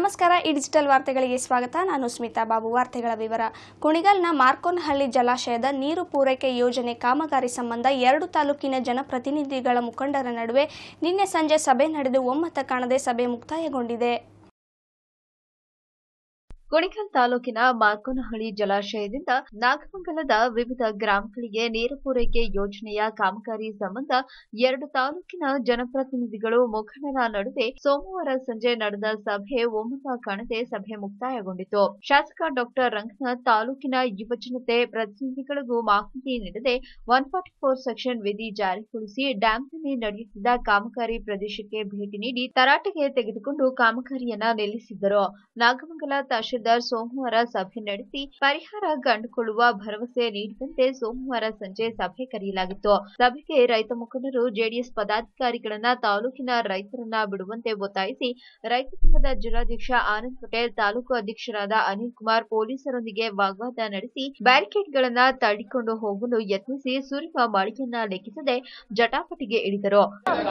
ನಮಸ್ಕಾರ ಈ ಡಿಜಿಟಲ್ ವಾರ್ತೆಗಳಿಗೆ ಸ್ವಾಗತ ನಾನು ಸ್ಮಿತಾ ಬಾಬು ವಾರ್ತೆಗಳ ವಿವರ ಕುಣಿಗಲ್ನ ಮಾರ್ಕೋನಹಳ್ಳಿ ಜಲಾಶಯದ ನೀರು ಪೂರೈಕೆ ಯೋಜನೆ ಕಾಮಗಾರಿ ಸಂಬಂಧ ಎರಡು ತಾಲೂಕಿನ ಜನಪ್ರತಿನಿಧಿಗಳ ಮುಖಂಡರ ನಡುವೆ ನಿನ್ನೆ ಸಂಜೆ ಸಭೆ ನಡೆದು ಒಮ್ಮತ ಕಾಣದೆ ಸಭೆ ಮುಕ್ತಾಯಗೊಂಡಿದೆ ಕುಣಿಗಲ್ ತಾಲೂಕಿನ ಮಾರ್ಕೋನಹಳ್ಳಿ ಜಲಾಶಯದಿಂದ ನಾಗಮಂಗಲದ ವಿವಿಧ ಗ್ರಾಮಗಳಿಗೆ ನೀರು ಪೂರೈಕೆ ಯೋಜನೆಯ ಕಾಮಗಾರಿ ಸಂಬಂಧ ಎರಡು ತಾಲೂಕಿನ ಜನಪ್ರತಿನಿಧಿಗಳು ಮುಖಂಡರ ನಡುವೆ ಸೋಮವಾರ ಸಂಜೆ ನಡೆದ ಸಭೆ ಒಮ್ಮತ ಕಾಣದೆ ಸಭೆ ಮುಕ್ತಾಯಗೊಂಡಿತು ಶಾಸಕ ಡಾಕ್ಟರ್ ರಂಗನಾಥ್ ತಾಲೂಕಿನ ಯುವಜನತೆ ಪ್ರತಿನಿಧಿಗಳಿಗೂ ಮಾಹಿತಿ ನೀಡದೆ ಒನ್ ಫಾರ್ಟಿ ಫೋರ್ ಸೆಕ್ಷನ್ ವಿಧಿ ಜಾರಿಗೊಳಿಸಿ ಡ್ಯಾಂನಲ್ಲಿ ನಡೆಯುತ್ತಿದ್ದ ಕಾಮಗಾರಿ ಪ್ರದೇಶಕ್ಕೆ ಭೇಟಿ ನೀಡಿ ತರಾಟೆಗೆ ತೆಗೆದುಕೊಂಡು ಕಾಮಗಾರಿಯನ್ನ ನಿಲ್ಲಿಸಿದ್ದರು ನಾಗಮಂಗಲ ತಹಶೀಲ್ದಾರ್ ಸೋಮವಾರ ಸಭೆ ನಡೆಸಿ ಪರಿಹಾರ ಕಂಡುಕೊಳ್ಳುವ ಭರವಸೆ ನೀಡಿದಂತೆ ಸೋಮವಾರ ಸಂಜೆ ಸಭೆ ಕರೆಯಲಾಗಿತ್ತು ಸಭೆಗೆ ರೈತ ಮುಖಂಡರು ಜೆಡಿಎಸ್ ಪದಾಧಿಕಾರಿಗಳನ್ನ ತಾಲೂಕಿನ ರೈತರನ್ನ ಬಿಡುವಂತೆ ಒತ್ತಾಯಿಸಿ ರೈತ ಸಂಘದ ಜಿಲ್ಲಾಧ್ಯಕ್ಷ ಆನಂದ್ ಪಟೇಲ್ ತಾಲೂಕು ಅಧ್ಯಕ್ಷರಾದ ಅನಿಲ್ ಕುಮಾರ್ ಪೊಲೀಸರೊಂದಿಗೆ ವಾಗ್ವಾದ ನಡೆಸಿ ಬ್ಯಾರಿಕೇಡ್ಗಳನ್ನ ತಳ್ಳಿಕೊಂಡು ಹೋಗಲು ಯತ್ನಿಸಿ ಸುರಿಯುವ ಮಳೆಯನ್ನ ಲೆಕ್ಕಿಸದೆ ಜಟಾಪಟಿಗೆ ಇಳಿದರು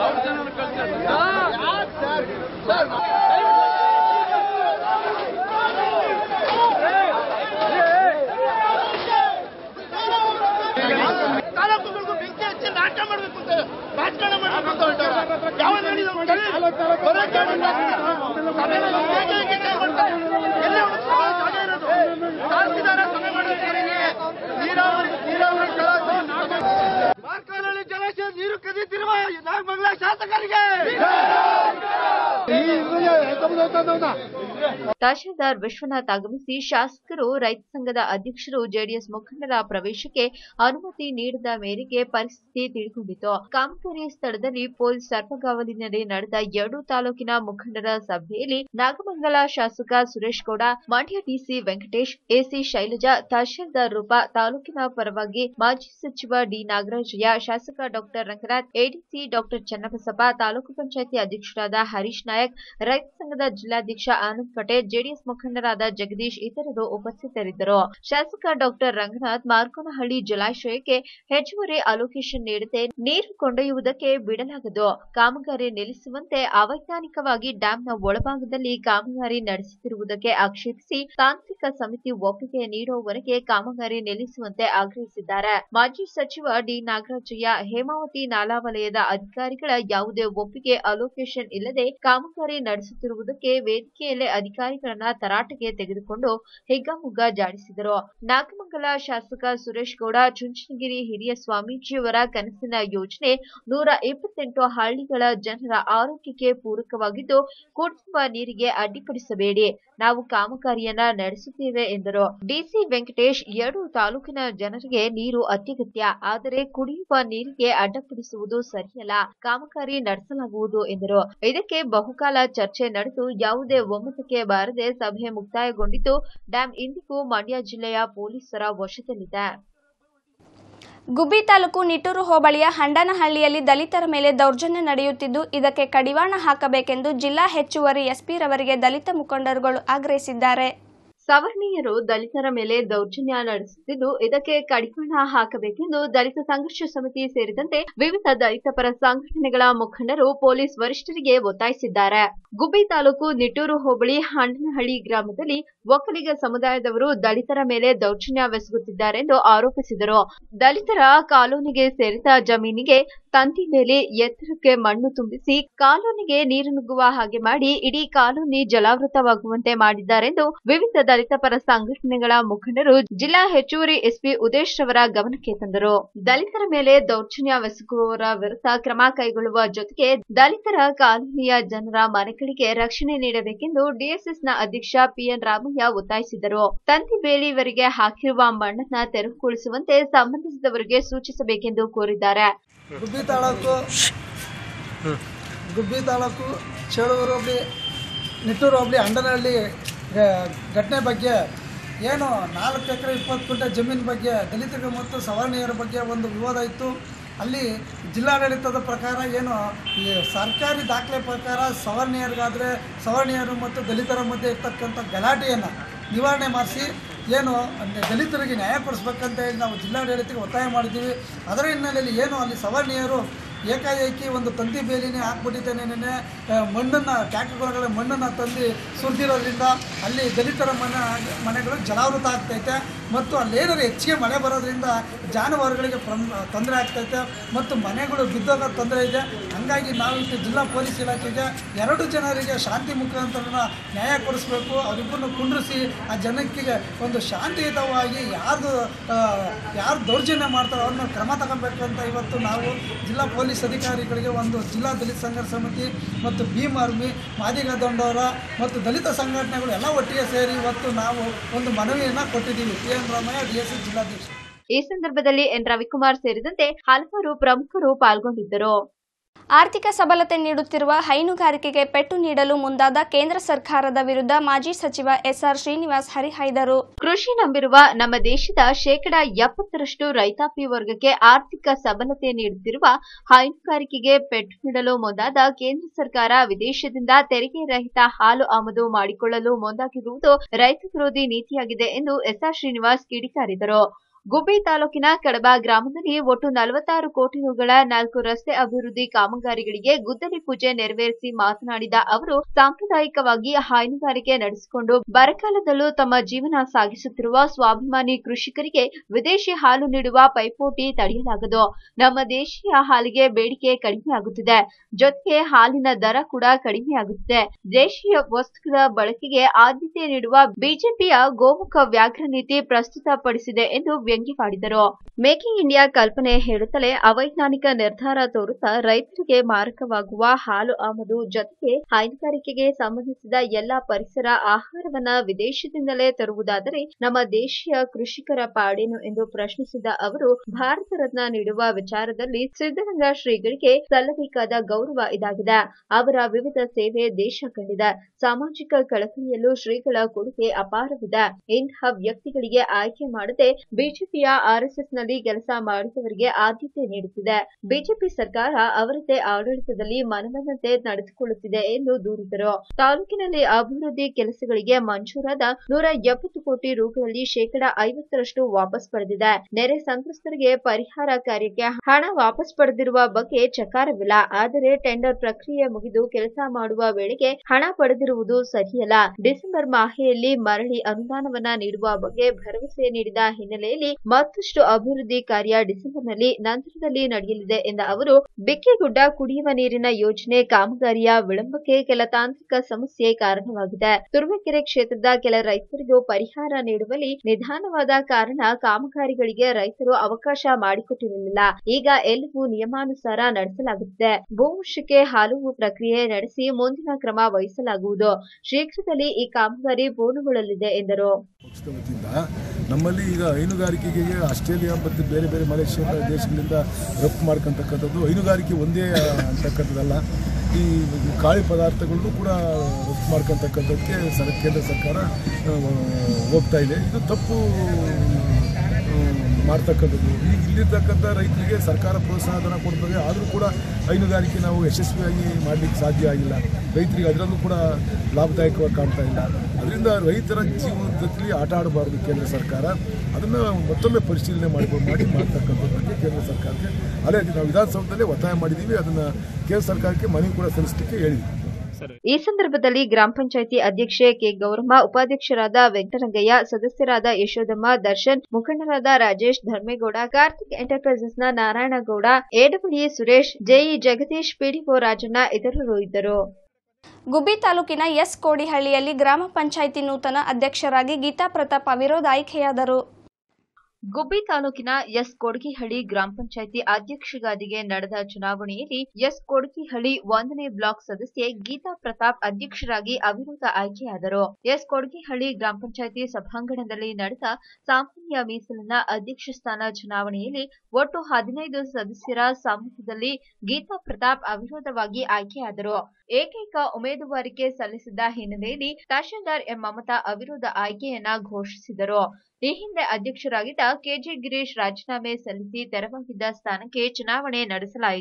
ತಾಲೂಕುಗಳಿಗೂ ಬೆಂಕಿ ಹಚ್ಚಿ ನಾಟ ಮಾಡಬೇಕು ಅಂತ ರಾಜಕಾರಣ ಮಾಡಬೇಕು ಅಂತ ಹೊರಟಾರ ಯಾವ ಹೇಳಿದ್ರು ಬರೋಕೆ ಸಭೆನಲ್ಲಿ ಹೇಗೆ ಹೇಗೆ ಟೈಮ್ ಮಾಡ್ತಾರೆ ಎಲ್ಲೇ ಒಂದು ಸಭೆ ಜಾಗ ಇರೋದು ತಹಸೀಲ್ದಾರ ಸಭೆ ಮಾಡೋದಕ್ಕೆ ನೀರಾವರಿ ನೀರಾವರಿ ಜಲಾಶಯ ಕಾರ್ಖಾನೆಯಲ್ಲಿ ಜಲಾಶಯ ನೀರು ಕದೀತಿರುವ ನಾಗಮಂಗಲ ಶಾಸಕರಿಗೆ ತಹಶೀಲ್ದಾರ್ ವಿಶ್ವನಾಥ್ ಆಗಮಿಸಿ ಶಾಸಕರು ರೈತ ಸಂಘದ ಅಧ್ಯಕ್ಷರು ಜೆಡಿಎಸ್ ಮುಖಂಡರ ಪ್ರವೇಶಕ್ಕೆ ಅನುಮತಿ ನೀಡದ ಮೇರೆಗೆ ಪರಿಸ್ಥಿತಿ ತಿಳಿಕೊಂಡಿತು ಕಾಮಗಾರಿ ಸ್ಥಳದಲ್ಲಿ ಪೊಲೀಸ್ ಸರ್ಪಗಾವಲಿನಲ್ಲಿ ನಡೆದ ಎರಡು ತಾಲೂಕಿನ ಮುಖಂಡರ ಸಭೆಯಲ್ಲಿ ನಾಗಮಂಗಲ ಶಾಸಕ ಸುರೇಶ್ ಗೌಡ ಮಂಡ್ಯ ಡಿಸಿ ವೆಂಕಟೇಶ್ ಎಸಿ ಶೈಲಜಾ ತಹಶೀಲ್ದಾರ್ ರೂಪಾ ತಾಲೂಕಿನ ಪರವಾಗಿ ಮಾಜಿ ಸಚಿವ ಡಿ ನಾಗರಾಜಯ್ಯ ಶಾಸಕ doctor Ranganath ADC doctor Channabasappa ತಾಲೂಕು ಪಂಚಾಯತಿ ಅಧ್ಯಕ್ಷರಾದ ಹರೀಶ್ ನಾಯಕ್ ರೈತ ಸಂಘದ ಜಿಲ್ಲಾಧ್ಯಕ್ಷ ಆನಂದ್ ಪಟೇಲ್ ಜೆಡಿಎಸ್ ಮುಖಂಡರಾದ ಜಗದೀಶ್ ಇತರರು ಉಪಸ್ಥಿತರಿದ್ದರು ಶಾಸಕ ಡಾಕ್ಟರ್ ರಂಗನಾಥ್ ಮಾರ್ಕೋನಹಳ್ಳಿ ಜಲಾಶಯಕ್ಕೆ ಹೆಚ್ಚುವರಿ ಅಲೋಕೇಶನ್ ನೀಡದೆ ನೀರು ಕೊಂಡೊಯ್ಯುವುದಕ್ಕೆ ಬಿಡಲಾಗದು ಕಾಮಗಾರಿ ನಿಲ್ಲಿಸುವಂತೆ ಅವೈಜ್ಞಾನಿಕವಾಗಿ ಡ್ಯಾಂನ ಒಳಭಾಗದಲ್ಲಿ ಕಾಮಗಾರಿ ನಡೆಸುತ್ತಿರುವುದಕ್ಕೆ ಆಕ್ಷೇಪಿಸಿ ತಾಂತ್ರಿಕ ಸಮಿತಿ ಒಪ್ಪಿಗೆ ನೀಡುವವರೆಗೆ ಕಾಮಗಾರಿ ನಿಲ್ಲಿಸುವಂತೆ ಆಗ್ರಹಿಸಿದ್ದಾರೆ ಮಾಜಿ ಸಚಿವ ಡಿ ನಾಗರಾಜಯ್ಯ ಹೇಮಾವತಿ ನಾಲಾ ವಲಯದ ಅಧಿಕಾರಿಗಳ ಯಾವುದೇ ಒಪ್ಪಿಗೆ ಅಲೋಕೇಶನ್ ಇಲ್ಲದೆ ಕಾಮಗಾರಿ ನಡೆಸುತ್ತಿರುವುದಕ್ಕೆ ವೇದಿಕೆಯಲ್ಲೇ ಅಧಿಕಾರಿಗಳನ್ನ ತರಾಟೆಗೆ ತೆಗೆದುಕೊಂಡು ಹಿಗ್ಗಾಮುಗ್ಗಾ ಜಾಡಿಸಿದರು ನಾಗಮಂಗಲ ಶಾಸಕ ಸುರೇಶ್ ಗೌಡ ಚುಂಚನಗಿರಿ ಹಿರಿಯ ಸ್ವಾಮೀಜಿಯವರ ಕನಸಿನ ಯೋಜನೆ ನೂರ ಇಪ್ಪತ್ತೆಂಟು ಹಳ್ಳಿಗಳ ಜನರ ಆರೋಗ್ಯಕ್ಕೆ ಪೂರಕವಾಗಿದ್ದು ಕುಡಿಯುವ ನೀರಿಗೆ ಅಡ್ಡಿಪಡಿಸಬೇಡಿ ನಾವು ಕಾಮಗಾರಿಯನ್ನ ನಡೆಸುತ್ತೇವೆ ಎಂದರು ಡಿಸಿ ವೆಂಕಟೇಶ್ ಎರಡು ತಾಲೂಕಿನ ಜನರಿಗೆ ನೀರು ಅತ್ಯಗತ್ಯ ಆದರೆ ಕುಡಿಯುವ ನೀರಿಗೆ ಅಡ್ಡಪಡಿಸುವುದು ಸರಿಯಲ್ಲ ಕಾಮಗಾರಿ ನಡೆಸಲಾಗುವುದು ಎಂದರು ಇದಕ್ಕೆ ಬಹುಕಾಲ ಚರ್ಚೆ ನಡೆದು ಯಾವುದೇ ಒಮ್ಮತಕ್ಕೆ ಬಾರದೆ ಸಭೆ ಮುಕ್ತಾಯಗೊಂಡಿದ್ದು ಡ್ಯಾಂ ಇಂದಿಗೂ ಮಂಡ್ಯ ಜಿಲ್ಲೆಯ ಪೊಲೀಸರ ವಶದಲ್ಲಿದೆ ಗುಬ್ಬಿ ತಾಲೂಕು ನಿಟ್ಟೂರು ಹೋಬಳಿಯ ಹಂಡನಹಳ್ಳಿಯಲ್ಲಿ ದಲಿತರ ಮೇಲೆ ದೌರ್ಜನ್ಯ ನಡೆಯುತ್ತಿದ್ದು ಇದಕ್ಕೆ ಕಡಿವಾಣ ಹಾಕಬೇಕೆಂದು ಜಿಲ್ಲಾ ಹೆಚ್ಚುವರಿ ಎಸ್ಪಿ ರವರಿಗೆ ದಲಿತ ಮುಖಂಡರುಗಳು ಆಗ್ರಹಿಸಿದ್ದಾರೆ ಸವರ್ಣೀಯರು ದಲಿತರ ಮೇಲೆ ದೌರ್ಜನ್ಯ ನಡೆಸುತ್ತಿದ್ದು ಇದಕ್ಕೆ ಕಡಿವಾಣ ಹಾಕಬೇಕೆಂದು ದಲಿತ ಸಂಘರ್ಷ ಸಮಿತಿ ಸೇರಿದಂತೆ ವಿವಿಧ ದಲಿತ ಪರ ಸಂಘಟನೆಗಳ ಮುಖಂಡರು ಪೊಲೀಸ್ ವರಿಷ್ಠರಿಗೆ ಒತ್ತಾಯಿಸಿದ್ದಾರೆ ಗುಬ್ಬಿ ತಾಲೂಕು ನಿಟ್ಟೂರು ಹೋಬಳಿ ಹಂಡನಹಳ್ಳಿ ಗ್ರಾಮದಲ್ಲಿ ಒಕ್ಕಲಿಗ ಸಮುದಾಯದವರು ದಲಿತರ ಮೇಲೆ ದೌರ್ಜನ್ಯವೆಸಗುತ್ತಿದ್ದಾರೆಂದು ಆರೋಪಿಸಿದರು ದಲಿತರ ಕಾಲೋನಿಗೆ ಸೇರಿದ ಜಮೀನಿಗೆ ತಂತಿ ಮೇಲೆ ಎತ್ತರಕ್ಕೆ ಮಣ್ಣು ತುಂಬಿಸಿ ಕಾಲೋನಿಗೆ ನೀರು ನುಗ್ಗುವ ಹಾಗೆ ಮಾಡಿ ಇಡೀ ಕಾಲೋನಿ ಜಲಾವೃತವಾಗುವಂತೆ ಮಾಡಿದ್ದಾರೆಂದು ವಿವಿಧ ದಲಿತ ಪರ ಸಂಘಟನೆಗಳ ಮುಖಂಡರು ಜಿಲ್ಲಾ ಹೆಚ್ಚುವರಿ ಎಸ್ಪಿ ಉದೇಶ್ ರವರ ಗಮನಕ್ಕೆ ತಂದರು ದಲಿತರ ಮೇಲೆ ದೌರ್ಜನ್ಯವೆಸಗುವವರ ವಿರುದ್ಧ ಕ್ರಮ ಕೈಗೊಳ್ಳುವ ಜೊತೆಗೆ ದಲಿತರ ಕಾಲೋನಿಯ ಜನರ ಮನೆಗಳಿಗೆ ರಕ್ಷಣೆ ನೀಡಬೇಕೆಂದು ಡಿಎಸ್ಎಸ್ನ ಅಧ್ಯಕ್ಷ ಪಿಎನ್ ರಾಮಯ್ಯ ಒತ್ತಾಯಿಸಿದರು ತಂತಿ ಬೇಲಿಯವರಿಗೆ ಹಾಕಿರುವ ಮಣ್ಣನ್ನ ತೆರವುಗೊಳಿಸುವಂತೆ ಸಂಬಂಧಿಸಿದವರಿಗೆ ಸೂಚಿಸಬೇಕೆಂದು ಕೋರಿದ್ದಾರೆ ಗುಬ್ಬಿ ತಾಲೂಕು ಗುಬ್ಬಿ ತಾಲೂಕು ಚೇಳೂರು ಹೋಬಳಿ ನಿಟ್ಟೂರು ಹೋಬಳಿ ಅಂಡನಹಳ್ಳಿ ಗ- ಘಟನೆ ಬಗ್ಗೆ ಏನು ನಾಲ್ಕು ಎಕರೆ ಇಪ್ಪತ್ತು ಗುಂಟೆ ಜಮೀನು ಬಗ್ಗೆ ದಲಿತರಿಗೆ ಮತ್ತು ಸವರ್ಣೀಯರ ಬಗ್ಗೆ ಒಂದು ವಿವಾದ ಇತ್ತು ಅಲ್ಲಿ ಜಿಲ್ಲಾಡಳಿತದ ಪ್ರಕಾರ ಏನು ಈ ಸರ್ಕಾರಿ ದಾಖಲೆ ಪ್ರಕಾರ ಸವರ್ಣೀಯರಿಗಾದರೆ ಸವರ್ಣೀಯರು ಮತ್ತು ದಲಿತರ ಮಧ್ಯೆ ಇರ್ತಕ್ಕಂಥ ಗಲಾಟೆಯನ್ನು ನಿವಾರಣೆ ಮಾಡಿಸಿ ಏನು ದಲಿತರಿಗೆ ನ್ಯಾಯ ಕೊಡಿಸ್ಬೇಕಂತ ಹೇಳಿ ನಾವು ಜಿಲ್ಲಾಡಳಿತಕ್ಕೆ ಒತ್ತಾಯ ಮಾಡಿದ್ದೀವಿ ಅದರ ಹಿನ್ನೆಲೆಯಲ್ಲಿ ಏನು ಅಲ್ಲಿ ಸವರ್ಣೀಯರು ಏಕಾಏಕಿ ಒಂದು ತಂತಿ ಬೇಲಿನೇ ಹಾಕ್ಬಿಟ್ಟಿದ್ದೇನೆ ನೆನೆ ಮಣ್ಣನ್ನು ಟ್ಯಾಕ್ಟರ್ಗಳ ಮಣ್ಣನ್ನು ತಂದು ಸುರಿದಿರೋದ್ರಿಂದ ಅಲ್ಲಿ ದಲಿತರ ಮನೆ ಮನೆಗಳು ಜಲಾವೃತ ಆಗ್ತೈತೆ ಮತ್ತು ಅಲ್ಲೇನಾದ್ರು ಹೆಚ್ಚಿಗೆ ಮಳೆ ಬರೋದ್ರಿಂದ ಜಾನುವಾರುಗಳಿಗೆ ತೊಂದರೆ ಆಗ್ತೈತೆ ಮತ್ತು ಮನೆಗಳು ಬಿದ್ದೋಗೋ ತೊಂದರೆ ಇದೆ ಹಂಗಾಗಿ ನಾವು ಇಲ್ಲಿ ಜಿಲ್ಲಾ ಪೊಲೀಸ್ ಇಲಾಖೆಗೆ ಎರಡು ಜನರಿಗೆ ಶಾಂತಿ ಮುಖಾಂತರ ನ್ಯಾಯ ಕೊಡಿಸ್ಬೇಕು ಅವರಿಬ್ಬರನ್ನು ಕುಂಡ್ರಿಸಿ ಆ ಜನಕ್ಕೆ ಒಂದು ಶಾಂತಿಯುತವಾಗಿ ಯಾರ್ದು ಆ, ಯಾರು ದೌರ್ಜನ್ಯ ಮಾಡ್ತಾರೋ ಅವ್ರನ್ನ ಕ್ರಮ ತಗೋಬೇಕು ಅಂತ ಇವತ್ತು ನಾವು ಜಿಲ್ಲಾ ಪೊಲೀಸ್ ಅಧಿಕಾರಿಗಳಿಗೆ ಒಂದು ಜಿಲ್ಲಾ ದಲಿತ ಸಂಘರ್ಷ ಸಮಿತಿ ಮತ್ತು ಭೀಮ್ ಆರ್ಮಿ ಮಾದಿಗ ದಂಡೋರ ಮತ್ತು ದಲಿತ ಸಂಘಟನೆಗಳು ಎಲ್ಲ ಒಟ್ಟಿಗೆ ಸೇರಿ ಇವತ್ತು ನಾವು ಒಂದು ಮನವಿಯನ್ನು ಕೊಟ್ಟಿದ್ದೀವಿ T N Ramaiah D S ಜಿಲ್ಲಾಧ್ಯಕ್ಷ ಈ ಸಂದರ್ಭದಲ್ಲಿ ಎನ್ ರವಿಕುಮಾರ್ ಸೇರಿದಂತೆ ಹಲವಾರು ಪ್ರಮುಖರು ಪಾಲ್ಗೊಂಡಿದ್ದರು ಆರ್ಥಿಕ ಸಬಲತೆ ನೀಡುತ್ತಿರುವ ಹೈನುಗಾರಿಕೆಗೆ ಪೆಟ್ಟು ನೀಡಲು ಮುಂದಾದ ಕೇಂದ್ರ ಸರ್ಕಾರದ ವಿರುದ್ಧ ಮಾಜಿ ಸಚಿವ ಎಸ್ಆರ್ ಶ್ರೀನಿವಾಸ್ ಹರಿಹಾಯ್ದರು ಕೃಷಿ ನಂಬಿರುವ ನಮ್ಮ ದೇಶದ ಶೇಕಡ ಎಪ್ಪತ್ತರಷ್ಟು ರೈತಾಪಿ ವರ್ಗಕ್ಕೆ ಆರ್ಥಿಕ ಸಬಲತೆ ನೀಡುತ್ತಿರುವ ಹೈನುಗಾರಿಕೆಗೆ ಪೆಟ್ಟು ನೀಡಲು ಮುಂದಾದ ಕೇಂದ್ರ ಸರ್ಕಾರ ವಿದೇಶದಿಂದ ತೆರಿಗೆ ರಹಿತ ಹಾಲು ಆಮದು ಮಾಡಿಕೊಳ್ಳಲು ಮುಂದಾಗಿರುವುದು ರೈತ ವಿರೋಧಿ ನೀತಿಯಾಗಿದೆ ಎಂದು ಎಸ್ಆರ್ ಶ್ರೀನಿವಾಸ್ ಕಿಡಿಕಾರಿದರು ಗುಬ್ಬಿ ತಾಲೂಕಿನ ಕಡಬ ಗ್ರಾಮದಲ್ಲಿ ಒಟ್ಟು ನಲವತ್ತಾರು ಕೋಟಿ ರುಗಳ ನಾಲ್ಕು ರಸ್ತೆ ಅಭಿವೃದ್ಧಿ ಕಾಮಗಾರಿಗಳಿಗೆ ಗುದ್ದಲಿ ಪೂಜೆ ನೆರವೇರಿಸಿ ಮಾತನಾಡಿದ ಅವರು ಸಾಂಪ್ರದಾಯಿಕವಾಗಿ ಹೈನುಗಾರಿಕೆ ನಡೆಸಿಕೊಂಡು ಬರಗಾಲದಲ್ಲೂ ತಮ್ಮ ಜೀವನ ಸಾಗಿಸುತ್ತಿರುವ ಸ್ವಾಭಿಮಾನಿ ಕೃಷಿಕರಿಗೆ ವಿದೇಶಿ ಹಾಲು ನೀಡುವ ಪೈಪೋಟಿ ತಡೆಯಲಾಗದು ನಮ್ಮ ದೇಶೀಯ ಹಾಲಿಗೆ ಬೇಡಿಕೆ ಕಡಿಮೆಯಾಗುತ್ತಿದೆ ಜೊತೆಗೆ ಹಾಲಿನ ದರ ಕೂಡ ಕಡಿಮೆಯಾಗುತ್ತಿದೆ ದೇಶೀಯ ವಸ್ತುಗಳ ಬಳಕೆಗೆ ಆದ್ಯತೆ ನೀಡುವ ಬಿಜೆಪಿಯ ಗೋಮುಖ ವ್ಯಾಘ್ರ ನೀತಿ ಪ್ರಸ್ತುತಪಡಿಸಿದೆ ಎಂದು ವ್ಯಂಗ್ಯವಾಡಿದರು ಮೇಕ್ ಇನ್ ಇಂಡಿಯಾ ಕಲ್ಪನೆ ಹೇಳುತ್ತಲೇ ಅವೈಜ್ಞಾನಿಕ ನಿರ್ಧಾರ ತೋರುತ್ತಾ ರೈತರಿಗೆ ಮಾರಕವಾಗುವ ಹಾಲು ಆಮದು ಜೊತೆಗೆ ಹೈನುಗಾರಿಕೆಗೆ ಸಂಬಂಧಿಸಿದ ಎಲ್ಲಾ ಪರಿಸರ ಆಹಾರವನ್ನ ವಿದೇಶದಿಂದಲೇ ತರುವುದಾದರೆ ನಮ್ಮ ದೇಶೀಯ ಕೃಷಿಕರ ಪಾಡೇನು ಎಂದು ಪ್ರಶ್ನಿಸಿದ ಅವರು ಭಾರತ ರತ್ನ ನೀಡುವ ವಿಚಾರದಲ್ಲಿ ಸಿದ್ದಗಂಗಾ ಶ್ರೀಗಳಿಗೆ ಸಲ್ಲಬೇಕಾದ ಗೌರವ ಇದಾಗಿದೆ ಅವರ ವಿವಿಧ ಸೇವೆ ದೇಶ ಕಂಡಿದೆ ಸಾಮಾಜಿಕ ಕಳಕಳಿಯಲ್ಲೂ ಶ್ರೀಗಳ ಕೊಡುಗೆ ಅಪಾರವಿದೆ ಇಂತಹ ವ್ಯಕ್ತಿಗಳಿಗೆ ಆಯ್ಕೆ ಮಾಡದೆ ಬಿಜೆಪಿಯ ಆರ್ಎಸ್ಎಸ್ನಲ್ಲಿ ಕೆಲಸ ಮಾಡಿದವರಿಗೆ ಆದ್ಯತೆ ನೀಡುತ್ತಿದೆ ಬಿಜೆಪಿ ಸರ್ಕಾರ ಅವರದ್ದೇ ಆಡಳಿತದಲ್ಲಿ ಮನಬಂದಂತೆ ನಡೆದುಕೊಳ್ಳುತ್ತಿದೆ ಎಂದು ದೂರಿದರು ತಾಲೂಕಿನಲ್ಲಿ ಅಭಿವೃದ್ಧಿ ಕೆಲಸಗಳಿಗೆ ಮಂಜೂರಾದ ನೂರ ಎಪ್ಪತ್ತು ಕೋಟಿ ರೂಗಳಲ್ಲಿ ಶೇಕಡ ಐವತ್ತರಷ್ಟು ವಾಪಸ್ ಪಡೆದಿದೆ ನೆರೆ ಸಂತ್ರಸ್ತರಿಗೆ ಪರಿಹಾರ ಕಾರ್ಯಕ್ಕೆ ಹಣ ವಾಪಸ್ ಪಡೆದಿರುವ ಬಗ್ಗೆ ಚಕಾರವಿಲ್ಲ ಆದರೆ ಟೆಂಡರ್ ಪ್ರಕ್ರಿಯೆ ಮುಗಿದು ಕೆಲಸ ಮಾಡುವ ವೇಳೆಗೆ ಹಣ ಪಡೆದಿರುವುದು ಸರಿಯಲ್ಲ ಡಿಸೆಂಬರ್ ಮಾಹೆಯಲ್ಲಿ ಮರಳಿ ಅನುದಾನವನ್ನ ನೀಡುವ ಬಗ್ಗೆ ಭರವಸೆ ನೀಡಿದ ಹಿನ್ನೆಲೆಯಲ್ಲಿ ಮತ್ತಷ್ಟು ಅಭಿವೃದ್ಧಿ ಕಾರ್ಯ ಡಿಸೆಂಬರ್ನಲ್ಲಿ ನಂತರದಲ್ಲಿ ನಡೆಯಲಿದೆ ಎಂದ ಅವರು ಬಿಕ್ಕಿಗುಡ್ಡ ಕುಡಿಯುವ ನೀರಿನ ಯೋಜನೆ ಕಾಮಗಾರಿಯ ವಿಳಂಬಕ್ಕೆ ಕೆಲ ತಾಂತ್ರಿಕ ಸಮಸ್ಯೆ ಕಾರಣವಾಗಿದೆ ತುರುವೇಕೆರೆ ಕ್ಷೇತ್ರದ ಕೆಲ ರೈತರಿಗೂ ಪರಿಹಾರ ನೀಡುವಲ್ಲಿ ನಿಧಾನವಾದ ಕಾರಣ ಕಾಮಗಾರಿಗಳಿಗೆ ರೈತರು ಅವಕಾಶ ಮಾಡಿಕೊಟ್ಟಿರಲಿಲ್ಲ ಈಗ ಎಲ್ಲವೂ ನಿಯಮಾನುಸಾರ ನಡೆಸಲಾಗುತ್ತಿದೆ ಭೂವಶಕ್ಕೆ ಹಲವು ಪ್ರಕ್ರಿಯೆ ನಡೆಸಿ ಮುಂದಿನ ಕ್ರಮ ವಹಿಸಲಾಗುವುದು ಶೀಘ್ರದಲ್ಲಿ ಈ ಕಾಮಗಾರಿ ಪೂರ್ಣಗೊಳ್ಳಲಿದೆ ಎಂದರು ಪಕ್ಷದ ವತಿಯಿಂದ ನಮ್ಮಲ್ಲಿ ಈಗ ಹೈನುಗಾರಿಕೆಗೆ ಆಸ್ಟ್ರೇಲಿಯಾ ಮತ್ತು ಬೇರೆ ಬೇರೆ ಮಲೇಷ್ಯಾ ದೇಶಗಳಿಂದ ರಫ್ತು ಮಾಡ್ಕೊತಕ್ಕಂಥದ್ದು ಹೈನುಗಾರಿಕೆ ಒಂದೇ ಅಂತಕ್ಕಂಥದ್ದಲ್ಲ ಈ ಕಾಳಿ ಪದಾರ್ಥಗಳನ್ನು ಕೂಡ ರಫ್ತು ಮಾಡ್ಕೊತಕ್ಕಂಥದ್ದಕ್ಕೆ ಸರ್ ಕೇಂದ್ರ ಸರ್ಕಾರ ಆ, ಹೋಗ್ತಾ ಇದೆ ಇದು ತಪ್ಪು ಆ, ಮಾಡ್ತಕ್ಕಂಥದ್ದು ಈಗ ಇಲ್ಲಿರ್ತಕ್ಕಂಥ ರೈತರಿಗೆ ಸರ್ಕಾರ ಪ್ರೋತ್ಸಾಹಧನ ಕೊಡ್ತದೆ ಆದರೂ ಕೂಡ ಹೈನುಗಾರಿಕೆ ನಾವು ಯಶಸ್ವಿಯಾಗಿ ಮಾಡಲಿಕ್ಕೆ ಸಾಧ್ಯ ಆಗಿಲ್ಲ ರೈತರಿಗೆ ಅದರಲ್ಲೂ ಕೂಡ ಲಾಭದಾಯಕವಾಗಿ ಕಾಣ್ತಾ ಇಲ್ಲ ಅದರಿಂದ ರೈತರ ಜೀವನದಲ್ಲಿ ಆಟ ಆಡಬಾರ್ದು ಕೇಂದ್ರ ಸರ್ಕಾರ ಅದನ್ನು ಮತ್ತೊಮ್ಮೆ ಪರಿಶೀಲನೆ ಮಾಡಿ ಮಾಡಿ ಮಾಡ್ತಕ್ಕಂಥದ್ದು ಬಗ್ಗೆ ಕೇಂದ್ರ ಸರ್ಕಾರಕ್ಕೆ ಅದೇ ನಾವು ವಿಧಾನಸೌಧದಲ್ಲೇ ಒತ್ತಾಯ ಮಾಡಿದ್ದೀವಿ ಅದನ್ನು ಕೇಂದ್ರ ಸರ್ಕಾರಕ್ಕೆ ಮನವಿ ಕೂಡ ಸಲ್ಲಿಸಲಿಕ್ಕೆ ಹೇಳಿದ್ದೀವಿ ಈ ಸಂದರ್ಭದಲ್ಲಿ ಗ್ರಾಮ ಪಂಚಾಯಿತಿ ಅಧ್ಯಕ್ಷೆ ಕೆ ಗೌರಮ್ಮ ಉಪಾಧ್ಯಕ್ಷರಾದ ವೆಂಕಟರಂಗಯ್ಯ ಸದಸ್ಯರಾದ ಯಶೋದಮ್ಮ ದರ್ಶನ್ ಮುಖಂಡರಾದ ರಾಜೇಶ್ ಧರ್ಮೇಗೌಡ ಕಾರ್ತಿಕ್ ಎಂಟರ್ಪ್ರೈಸಸ್ನ Narayanagowda AW Suresh JE Jagadish PDO Rajanna ಇತರರು ಇದ್ದರು ಗುಬ್ಬಿ ತಾಲೂಕಿನ ಎಸ್ ಕೋಡಿಹಳ್ಳಿಯಲ್ಲಿ ಗ್ರಾಮ ಪಂಚಾಯಿತಿ ನೂತನ ಅಧ್ಯಕ್ಷರಾಗಿ ಗೀತಾ ಪ್ರತಾಪ್ ಅವಿರೋಧ ಆಯ್ಕೆಯಾದರು ಗುಬ್ಬಿ ತಾಲೂಕಿನ ಎಸ್ ಕೊಡಗಿಹಳ್ಳಿ ಗ್ರಾಮ ಪಂಚಾಯಿತಿ ಅಧ್ಯಕ್ಷಗಾದಿಗೆ ನಡೆದ ಚುನಾವಣೆಯಲ್ಲಿ ಎಸ್ ಕೊಡಗಿಹಳ್ಳಿ ಒಂದನೇ ಬ್ಲಾಕ್ ಸದಸ್ಯೆ ಗೀತಾ ಪ್ರತಾಪ್ ಅಧ್ಯಕ್ಷರಾಗಿ ಅವಿರೋಧ ಆಯ್ಕೆಯಾದರು ಎಸ್ ಕೊಡಗಿಹಳ್ಳಿ ಗ್ರಾಮ ಪಂಚಾಯಿತಿ ಸಭಾಂಗಣದಲ್ಲಿ ನಡೆದ ಸಾಮಾನ್ಯ ಮೀಸಲಿನ ಅಧ್ಯಕ್ಷ ಸ್ಥಾನ ಚುನಾವಣೆಯಲ್ಲಿ ಒಟ್ಟು ಹದಿನೈದು ಸದಸ್ಯರ ಸಮ್ಮುಖದಲ್ಲಿ ಗೀತಾ ಪ್ರತಾಪ್ ಅವಿರೋಧವಾಗಿ ಆಯ್ಕೆಯಾದರು ಏಕೈಕ ಉಮೇದುವಾರಿಕೆ ಸಲ್ಲಿಸಿದ್ದ ಹಿನ್ನೆಲೆಯಲ್ಲಿ ತಹಶೀಲ್ದಾರ್ ಎಂ ಮಮತಾ ಅವಿರೋಧ ಆಯ್ಕೆಯನ್ನ ಘೋಷಿಸಿದರು ಈ ಹಿಂದೆ ಅಧ್ಯಕ್ಷರಾಗಿದ್ದ ಕೆಜೆ ಗಿರೀಶ್ ರಾಜೀನಾಮೆ ಸಲ್ಲಿಸಿ ತೆರವಾಗಿದ್ದ ಸ್ಥಾನಕ್ಕೆ ಚುನಾವಣೆ ನಡೆಸಲಾಯಿತು